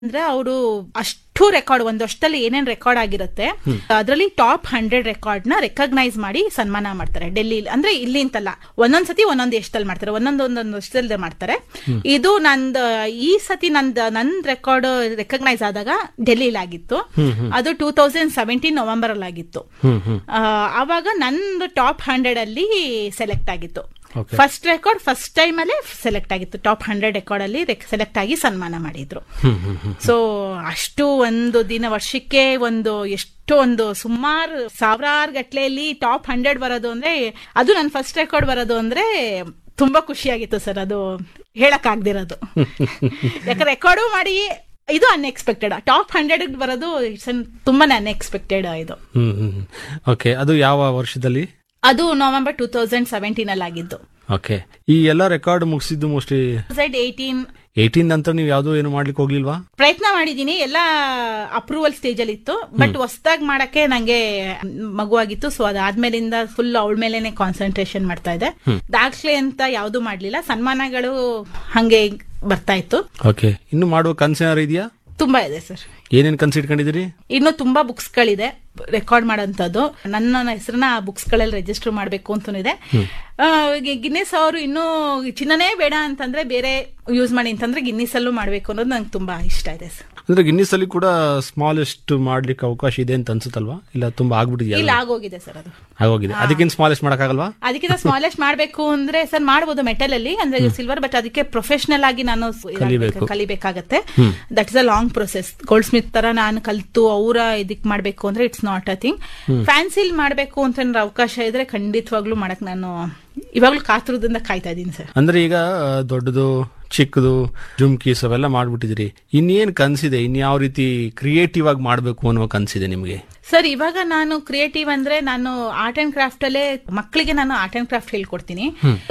ಅಂದ್ರೆ ಅವರು ಅಷ್ಟು ರೆಕಾರ್ಡ್ ಒಂದು ವರ್ಷದಲ್ಲಿ ಏನೇನ್ ರೆಕಾರ್ಡ್ ಆಗಿರುತ್ತೆ ಅದರಲ್ಲಿ ಟಾಪ್ ಹಂಡ್ರೆಡ್ ರೆಕಾರ್ಡ್ ನ ರೆಕಗ್ನೈಸ್ ಮಾಡಿ ಸನ್ಮಾನ ಮಾಡ್ತಾರೆ ಡೆಲ್ಲಿ ಅಂದ್ರೆ ಇಲ್ಲಿ ಅಂತಲ್ಲ ಒಂದೊಂದ್ ಸತಿ ಒಂದೊಂದ್ ದೇಶದಲ್ಲಿ ಮಾಡ್ತಾರೆ ಒಂದೊಂದ್ ಒಂದೊಂದು ವರ್ಷದಲ್ಲಿ ಮಾಡ್ತಾರೆ ಇದು ನಂದ್ ಈ ಸತಿ ನಂದ್ ನನ್ ರೆಕಾರ್ಡ್ ರೆಕಗ್ನೈಸ್ ಆದಾಗ ಡೆಲ್ಲಿಲಿ ಆಗಿತ್ತು ಅದು ಟೂ ತೌಸಂಡ್ ಸೆವೆಂಟೀನ್ ನವೆಂಬರ್ ಅಲ್ಲಿ ಆಗಿತ್ತು ಹ್ಮ್ ಹ್ಮ್ ಆ, ಆವಾಗ ನಂದು ಟಾಪ್ ಹಂಡ್ರೆಡ್ ಅಲ್ಲಿ ಸೆಲೆಕ್ಟ್ ಆಗಿತ್ತು Okay. First record first time ಅಲ್ಲೇ ಸೆಲೆಕ್ಟ್ ಆಗಿತ್ತು ಟಾಪ್ ಹಂಡ್ರೆಡ್ ರೆಕಾರ್ಡ್ ಅಲ್ಲಿ ಸೆಲೆಕ್ಟ್ ಆಗಿ ಸನ್ಮಾನ ಮಾಡಿದ್ರು ಹ್ಮ್ ಹ್ಮ್ ಹ್ಮ್ ಸೊ ಅಷ್ಟು ಒಂದು ದಿನ ವರ್ಷಕ್ಕೆ ಒಂದು ಎಷ್ಟು ಒಂದು ಸುಮಾರು ಸಾವಿರಾರು ಗಟ್ಲೆಯಲ್ಲಿ ಟಾಪ್ ಹಂಡ್ರೆಡ್ ಬರೋದು ಅಂದ್ರೆ ಅದು ನನ್ನ ಫಸ್ಟ್ ರೆಕಾರ್ಡ್ ಬರೋದು ಅಂದ್ರೆ ತುಂಬಾ ಖುಷಿಯಾಗಿತ್ತು ಸರ್ ಅದು ಹೇಳಕ್ ಆಗ್ದಿರೋದು ಯಾಕಂದ್ರೆ ರೆಕಾರ್ಡು ಮಾಡಿ ಇದು ಅನ್ಎಕ್ಸ್ಪೆಕ್ಟೆಡ್ ಟಾಪ್ ಹಂಡ್ರೆಡ್ ಬರೋದು ಇಟ್ಸ್ ತುಂಬಾನೇ ಅನ್ಎಕ್ಸ್ಪೆಕ್ಟೆಡ್ ಇದು ಹ್ಮ್ ಹ್ಮ್ ಓಕೆ ಅದು ಯಾವ ವರ್ಷದಲ್ಲಿ ಅದು ನವೆಂಬರ್ ಟೂ ತೌಸಂಡ್ ಸೆವೆಂಟೀನ್ ಅಲ್ಲಿ ಆಗಿದ್ದು ಓಕೆ ಈ ಎಲ್ಲ ರೆಕಾರ್ಡ್ ಮುಗಿಸಿದ್ದು ಮೋಸ್ಟ್ಲಿ ತೌಸಂಡ್ ಏಯ್ಟೀನ್ ಏಯ್ಟೀನ್ ನಂತರ ನೀವು ಯಾವ್ದು ಏನು ಮಾಡ್ಲಿಕ್ಕೆ ಹೋಗ್ಲಿಲ್ವಾ ಪ್ರಯತ್ನ ಮಾಡಿದೀನಿ ಎಲ್ಲ ಅಪ್ರೂವಲ್ ಸ್ಟೇಜ್ ಅಲ್ಲಿ ಇತ್ತು ಬಟ್ ಹೊಸದಾಗಿ ಮಾಡಕ್ಕೆ ನಂಗೆ ಮಗುವಾಗಿತ್ತು ಸೊ ಅದಾದ್ಮೇಲಿಂದ ಫುಲ್ ಅವಳ ಮೇಲೆನೆ ಕಾನ್ಸಂಟ್ರೇಷನ್ ಮಾಡ್ತಾ ಇದೆ ದಾಖಲೆ ಅಂತ ಯಾವ್ದು ಮಾಡ್ಲಿಲ್ಲ ಸನ್ಮಾನಗಳು ಹಂಗೆ ಬರ್ತಾ ಇತ್ತು ಓಕೆ ಇನ್ನು ಮಾಡುವ ಕನ್ಸೇನಾರು ಇದೆಯಾ ತುಂಬಾ ಇದೆ ಸರ್ ಏನೇನ್ ಕನ್ಸ್ ಇಟ್ಕೊಂಡಿದ್ದೀರಿ ಇನ್ನು ತುಂಬಾ ಬುಕ್ಸ್ ಗಳಿದೆ ರೆಕಾರ್ಡ್ ಮಾಡೋಂಥದ್ದು ನನ್ನ ಹೆಸರನ್ನ ಆ ಬುಕ್ಸ್ ಗಳಲ್ಲಿ ರಿಜಿಸ್ಟರ್ ಮಾಡಬೇಕು ಅಂತನೂ ಇದೆ ಆ, ಗಿ- ಗಿನ್ನಿಸ್ ಅವರು ಇನ್ನೂ ಚಿನ್ನನೇ ಬೇಡ ಅಂತಂದ್ರೆ ಬೇರೆ ಯೂಸ್ ಮಾಡಿ ಅಂತಂದ್ರೆ ಗಿನ್ನಿಸ್ ಅಲ್ಲೂ ಮಾಡ್ಬೇಕು ಅನ್ನೋದು ನಂಗೆ ತುಂಬಾ ಇಷ್ಟ ಇದೆ ಸರ್ ಅಂದ್ರೆ ಗಿನ್ನಿಸ್ ಅಲ್ಲಿ ಕೂಡ ಸ್ಮಾಲೆಸ್ಟ್ ಮಾಡ್ಲಿಕ್ಕೆ ಅವಕಾಶ ಇದೆ ಅಂತ ಅನ್ಸುತ್ತಲ್ವಾ ಇಲ್ಲ ತುಂಬಾ ಆಗ್ಬಿಟ್ಟಿದ್ಯಾ ಇಲ್ಲ ಆಗೋಗಿದೆ ಸರ್ ಅದು ಆಗೋಗಿದೆ ಅದಕ್ಕಿಂತ ಸ್ಮಾಲೆಸ್ಟ್ ಮಾಡಕ್ಕಾಗಲ್ವಾ ಅದಕ್ಕಿಂತ ಸ್ಮಾಲೆಸ್ಟ್ ಮಾಡ್ಬೇಕು ಅಂದ್ರೆ ಸರ್ ಮಾಡ್ಬೋದು ಮೆಟಲ್ ಅಲ್ಲಿ ಅಂದ್ರೆ ಸಿಲ್ವರ್ ಬಟ್ ಅದಕ್ಕೆ ಪ್ರೊಫೆಷನಲ್ ಆಗಿ ನಾನು ಸ್- ಇದಾಗ್ಬೇಕು, ಕಲಿಬೇಕಾಗತ್ತೆ that is a long process goldsmith ತರ ನಾನು ಕಲ್ತು ಅವರ ಇದಕ್ ಮಾಡ್ಬೇಕು ಅಂದ್ರೆ ಇಟ್ಸ್ ನಾಟ್ ಅ ಥಿಂಗ್ ಫ್ಯಾನ್ಸಿಲ್ ಮಾಡ್ಬೇಕು ಅಂತ ಏನಾರ ಅವಕಾಶ ಇದ್ರೆ ಖಂಡಿತವಾಗ್ಲೂ ಮಾಡಕ್ ನಾನು ಇವಾಗ್ಲೂ ಕಾತುರದಿಂದ ಕಾಯ್ತಾ ಇದೀನಿ ಸರ್ ಅಂದ್ರೆ ಈಗ ಆ, ದೊಡ್ಡದು ಚಿಕ್ಕದು ಜುಮ್ಕೀಸ್ ಅವೆಲ್ಲ ಮಾಡ್ಬಿಟ್ಟಿದ್ರಿ ಇನ್ನೇನ್ ಕನ್ಸಿದೆ ಇನ್ಯಾವ ರೀತಿ ಕ್ರಿಯೇಟಿವ್ ಆಗಿ ಮಾಡ್ಬೇಕು ಅನ್ನುವ ಕನ್ಸಿದೆ ನಿಮ್ಗೆ ಸರ್ ಇವಾಗ ನಾನು ಕ್ರಿಯೇಟಿವ್ ಅಂದ್ರೆ ನಾನು ಆರ್ಟ್ ಅಂಡ್ ಕ್ರಾಫ್ಟ್ ಅಲ್ಲೇ ಮಕ್ಕಳಿಗೆ ನಾನು ಆರ್ಟ್ ಅಂಡ್ ಕ್ರಾಫ್ಟ್ ಹೇಳ್ಕೊಡ್ತೀನಿ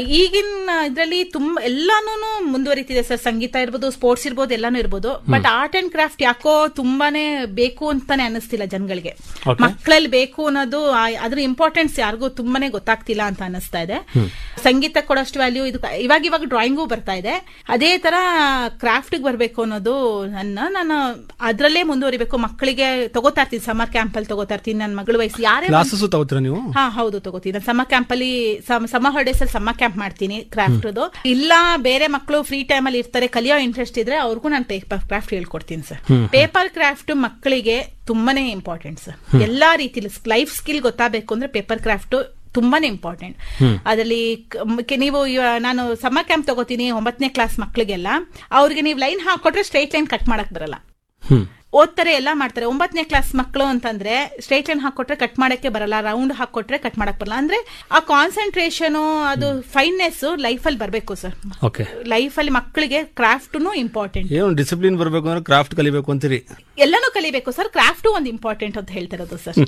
ಈಗಿನ ಇದ್ರಲ್ಲಿ ತುಂಬಾ ಎಲ್ಲಾನು ಮುಂದುವರಿತಿದೆ ಸರ್ ಸಂಗೀತ ಇರ್ಬೋದು ಸ್ಪೋರ್ಟ್ಸ್ ಇರ್ಬೋದು ಎಲ್ಲಾನು ಇರ್ಬೋದು ಬಟ್ ಆರ್ಟ್ ಅಂಡ್ ಕ್ರಾಫ್ಟ್ ಯಾಕೋ ತುಂಬಾನೇ ಬೇಕು ಅಂತಾನೆ ಅನಿಸ್ತಿಲ್ಲ ಜನಗಳಿಗೆ Okay. ಮಕ್ಕಳಲ್ಲಿ ಬೇಕು ಅನ್ನೋದು ಆ- ಅದ್ರ ಇಂಪಾರ್ಟೆನ್ಸ್ ಯಾರಿಗೂ ತುಂಬಾನೇ ಗೊತ್ತಾಗ್ತಿಲ್ಲ ಅಂತ ಅನಿಸ್ತಾ ಇದೆ ಸಂಗೀತ ಕೊಡೋಷ್ಟು ವ್ಯಾಲ್ಯೂ ಇದು ಇವಾಗ ಇವಾಗ ಡ್ರಾಯಿಂಗು ಬರ್ತಾ ಇದೆ ಅದೇ ತರ ಕ್ರಾಫ್ಟ್ ಬರ್ಬೇಕು ಅನ್ನೋದು ನನ್ನ ನಾನು ಅದ್ರಲ್ಲೇ ಮುಂದುವರಿಬೇಕು ಮಕ್ಕಳಿಗೆ ತಗೋತಾ ಇರ್ತೀನಿ ಸಮರ್ ಕ್ಯಾಂಪ್ ಅಲ್ಲಿ ತಗೋತಾ ಇರ್ತೀನಿ ನನ್ನ ಮಗಳ ವಯಸ್ಸು ಯಾರೇ ಕ್ಲಾಸಸ್ ತಗೋತೀರಾ ನೀವು ಹಾ ಹೌದು ತಗೋತೀನಿ ನಾನು ಸಮ್ಮ ಕ್ಯಾಂಪ್ ಅಲ್ಲಿ ಸಮ್ಮ ಹಾಲಿಡೇಸ್ ಅಲ್ಲಿ ಸಮ್ಮ ಕ್ಯಾಂಪ್ ಮಾಡ್ತೀನಿ ಕ್ರಾಫ್ಟ್ ಇಲ್ಲ ಬೇರೆ ಮಕ್ಕಳು ಫ್ರೀ ಟೈಮ್ ಅಲ್ಲಿ ಇರ್ತಾರೆ ಕಲಿಯೋ ಇಂಟ್ರೆಸ್ಟ್ ಇದ್ರೆ ಅವ್ರಿಗೂ ನಾನು ಪೇಪರ್ ಕ್ರಾಫ್ಟ್ ಹೇಳ್ಕೊಡ್ತೀನಿ ಸರ್ ಪೇಪರ್ ಕ್ರಾಫ್ಟ್ ಮಕ್ಕಳಿಗೆ ತುಂಬಾನೇ ಇಂಪಾರ್ಟೆಂಟ್ ಸರ್ ಎಲ್ಲಾ ರೀತಿಲಿ ಲೈಫ್ ಸ್ಕಿಲ್ ಗೊತ್ತಾಗಬೇಕು ಅಂದ್ರೆ ಪೇಪರ್ ಕ್ರಾಫ್ಟ್ ತುಂಬಾನೇ ಇಂಪಾರ್ಟೆಂಟ್ ಅದರಲ್ಲಿ ಕ- ಮ್- ಕೆ- ನೀವು ಇವ- ನಾನು ಸಮ್ಮರ್ ಕ್ಯಾಂಪ್ ತಗೋತೀನಿ ಒಂಬತ್ತನೇ ಕ್ಲಾಸ್ ಮಕ್ಕಳಿಗೆಲ್ಲ ಅವ್ರಿಗೆ ನೀವು ಲೈನ್ ಹಾಕೊಟ್ರೆ ಸ್ಟ್ರೈಟ್ ಲೈನ್ ಕಟ್ ಮಾಡಕ್ ಬರಲ್ಲ ಹ್ಮ್ ಓದ್ತಾರೆ ಎಲ್ಲ ಮಾಡ್ತಾರೆ ಒಂಬತ್ತನೇ ಕ್ಲಾಸ್ ಮಕ್ಕಳು ಅಂತಂದ್ರೆ ಸ್ಟ್ರೈಟ್ ಲೈನ್ ಹಾಕೊಟ್ರೆ ಕಟ್ ಮಾಡಕ್ಕೆ ಬರಲ್ಲ ರೌಂಡ್ ಹಾಕೊಟ್ರೆ ಕಟ್ ಮಾಡಕ್ ಬರಲ್ಲ ಅಂದ್ರೆ ಆ ಕಾನ್ಸಂಟ್ರೇಷನ್ ಅದು ಫೈನ್ನೆಸ್ ಲೈಫ್ ಅಲ್ಲಿ ಬರ್ಬೇಕು ಸರ್ ಓಕೆ ಲೈಫ್ ಅಲ್ಲಿ ಮಕ್ಕಳಿಗೆ ಕ್ರಾಫ್ಟ್ನು ಇಂಪಾರ್ಟೆಂಟ್ ಏನು ಡಿಸಿಪ್ಲಿನ್ ಬರಬೇಕು ಅಂದ್ರೆ ಕ್ರಾಫ್ಟ್ ಕಲಿಬೇಕು ಅಂತೀರಿ ಎಲ್ಲಾನು ಕಲಿಬೇಕು ಸರ್ ಕ್ರಾಫ್ಟ್ ಒಂದು ಇಂಪಾರ್ಟೆಂಟ್ ಅಂತ ಹೇಳ್ತಿರೋದು sir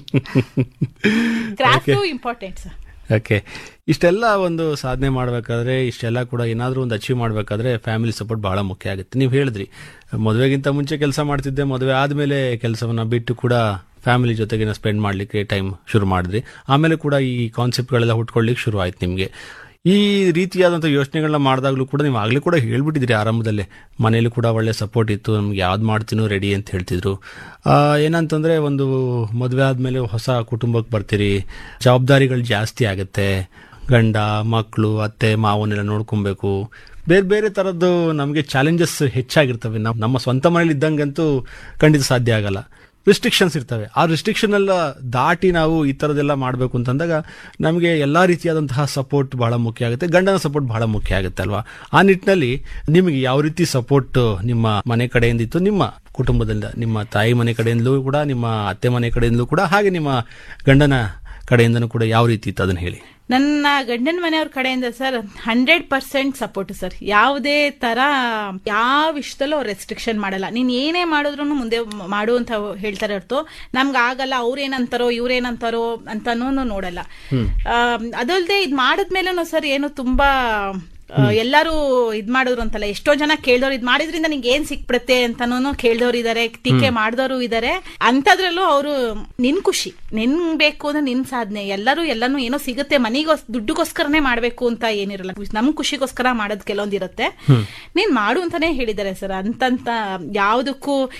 craft important sir okay ಇಷ್ಟೆಲ್ಲ ಒಂದು ಸಾಧನೆ ಮಾಡಬೇಕಾದ್ರೆ ಇಷ್ಟೆಲ್ಲ ಕೂಡ ಏನಾದರೂ ಒಂದು ಅಚೀವ್ ಮಾಡಬೇಕಾದ್ರೆ ಫ್ಯಾಮಿಲಿ ಸಪೋರ್ಟ್ ಬಹಳ ಮುಖ್ಯ ಆಗುತ್ತೆ ನೀವು ಹೇಳಿದ್ರಿ ಮದುವೆಗಿಂತ ಮುಂಚೆ ಕೆಲಸ ಮಾಡ್ತಿದ್ದೆ ಮದುವೆ ಆದಮೇಲೆ ಕೆಲಸವನ್ನ ಬಿಟ್ಟು ಕೂಡ ಫ್ಯಾಮಿಲಿ ಜೊತೆಗಿನ ಸ್ಪೆಂಡ್ ಮಾಡಲಿಕ್ಕೆ ಟೈಮ್ ಶುರು ಮಾಡಿದ್ರಿ ಆಮೇಲೆ ಕೂಡ ಈ ಕಾನ್ಸೆಪ್ಟ್ಗಳೆಲ್ಲ ಹುಟ್ಕೊಳ್ಳಿಕ್ಕೆ ಶುರು ಆಯ್ತು ನಿಮಗೆ ಈ ರೀತಿಯಾದಂಥ ಯೋಚನೆಗಳನ್ನ ಮಾಡಿದಾಗಲೂ ಕೂಡ ನೀವು ಆಗಲೇ ಕೂಡ ಹೇಳ್ಬಿಟ್ಟಿದ್ರಿ ಆರಂಭದಲ್ಲೇ ಮನೇಲಿ ಕೂಡ ಒಳ್ಳೆ ಸಪೋರ್ಟ್ ಇತ್ತು ನಮ್ಗೆ ಯಾವ್ದು ಮಾಡ್ತೀನೋ ರೆಡಿ ಅಂತ ಹೇಳ್ತಿದ್ರು ಆ, ಏನಂತಂದ್ರೆ ಒಂದು ಮದುವೆ ಆದಮೇಲೆ ಹೊಸ ಕುಟುಂಬಕ್ಕೆ ಬರ್ತೀರಿ ಜವಾಬ್ದಾರಿಗಳು ಜಾಸ್ತಿ ಆಗುತ್ತೆ ಗಂಡ ಮಕ್ಕಳು ಅತ್ತೆ ಮಾವನ್ನೆಲ್ಲ ನೋಡ್ಕೊಬೇಕು ಬೇರೆ ಬೇರೆ ಥರದ್ದು ನಮಗೆ ಚಾಲೆಂಜಸ್ ಹೆಚ್ಚಾಗಿರ್ತವೆ ನಮ್ಮ ನಮ್ಮ ಸ್ವಂತ ಮನೇಲಿ ಇದ್ದಂಗಂತೂ ಖಂಡಿತ ಸಾಧ್ಯ ಆಗಲ್ಲ ರಿಸ್ಟ್ರಿಕ್ಷನ್ಸ್ ಇರ್ತವೆ ಆ ರಿಸ್ಟ್ರಿಕ್ಷನ್ ಎಲ್ಲ ದಾಟಿ ನಾವು ಈ ಥರದ್ದೆಲ್ಲ ಮಾಡಬೇಕು ಅಂತಂದಾಗ ನಮಗೆ ಎಲ್ಲ ರೀತಿಯಾದಂತಹ ಸಪೋರ್ಟ್ ಬಹಳ ಮುಖ್ಯ ಆಗುತ್ತೆ ಗಂಡನ ಸಪೋರ್ಟ್ ಬಹಳ ಮುಖ್ಯ ಆಗುತ್ತೆ ಅಲ್ವಾ ಆ ನಿಟ್ಟಿನಲ್ಲಿ ನಿಮಗೆ ಯಾವ ರೀತಿ ಸಪೋರ್ಟ್ ನಿಮ್ಮ ಮನೆ ಕಡೆಯಿಂದ ಇತ್ತು ನಿಮ್ಮ ಕುಟುಂಬದಿಂದ ನಿಮ್ಮ ತಾಯಿ ಮನೆ ಕಡೆಯಿಂದಲೂ ಕೂಡ ನಿಮ್ಮ ಅತ್ತೆ ಮನೆ ಕಡೆಯಿಂದಲೂ ಕೂಡ ಹಾಗೆ ನಿಮ್ಮ ಗಂಡನ ಕಡೆಯಿಂದನೂ ಕೂಡ ಯಾವ ರೀತಿ ಇತ್ತು ಅದನ್ನು ಹೇಳಿ ನನ್ನ ಗಂಡನ ಮನೆಯವ್ರ ಕಡೆಯಿಂದ sir hundred percent support sir ಯಾವುದೇ ತರ ಯಾವ ವಿಷಯದಲ್ಲೂ ಅವ್ರು ರೆಸ್ಟ್ರಿಕ್ಷನ್ ಮಾಡಲ್ಲ ನೀನ್ ಏನೇ ಮಾಡಿದ್ರು ಮುಂದೆ ಮಾಡು ಅಂತ ಹೇಳ್ತಾರೆ ಹೊರತು ನಮ್ಗೆ ಆಗಲ್ಲ ಅವ್ರೇನಂತಾರೋ ಇವ್ರೇನಂತಾರೋ ಅಂತಾನೂ ನೋಡಲ್ಲ ಆಮ್, ಅದಲ್ದೆ ಇದ್ ಮಾಡಿದ್ಮೇಲೂ ಸರ್ ಏನು ತುಂಬಾ ಆ, ಎಲ್ಲರೂ ಇದ್ ಮಾಡಿದ್ರು ಅಂತಲ್ಲ ಎಷ್ಟೋ ಜನ ಕೇಳ್ದವ್ರು ಇದ್ ಮಾಡಿದ್ರಿಂದ ನಿಂಗೆ ಏನ್ ಸಿಕ್ಬಿಡುತ್ತೆ ಅಂತಾನು ಕೇಳ್ದವ್ರು ಇದಾರೆ ಟೀಕೆ ಮಾಡಿದವರು ಇದಾರೆ ಅಂತದ್ರಲ್ಲೂ ಅವರು ನಿನ್ ಖುಷಿ ನಿನ್ ಬೇಕು ಅಂದ್ರೆ ನಿನ್ ಸಾಧನೆ ಎಲ್ಲರೂ ಎಲ್ಲಾನು ಏನೋ ಸಿಗುತ್ತೆ ಮನಿಗೋಸ್ ದುಡ್ಡುಗೋಸ್ಕರನೇ ಮಾಡ್ಬೇಕು ಅಂತ ಏನಿರಲ್ಲ ನಮ್ ಖುಷಿಗೋಸ್ಕರ ಮಾಡೋದ್ ಕೆಲವೊಂದಿರುತ್ತೆ ನೀನ್ ಮಾಡು ಅಂತಾನೆ ಹೇಳಿದ್ದಾರೆ ಸರ್ ಅಂತಂತ ಯಾವ್ದಕ್ಕೂ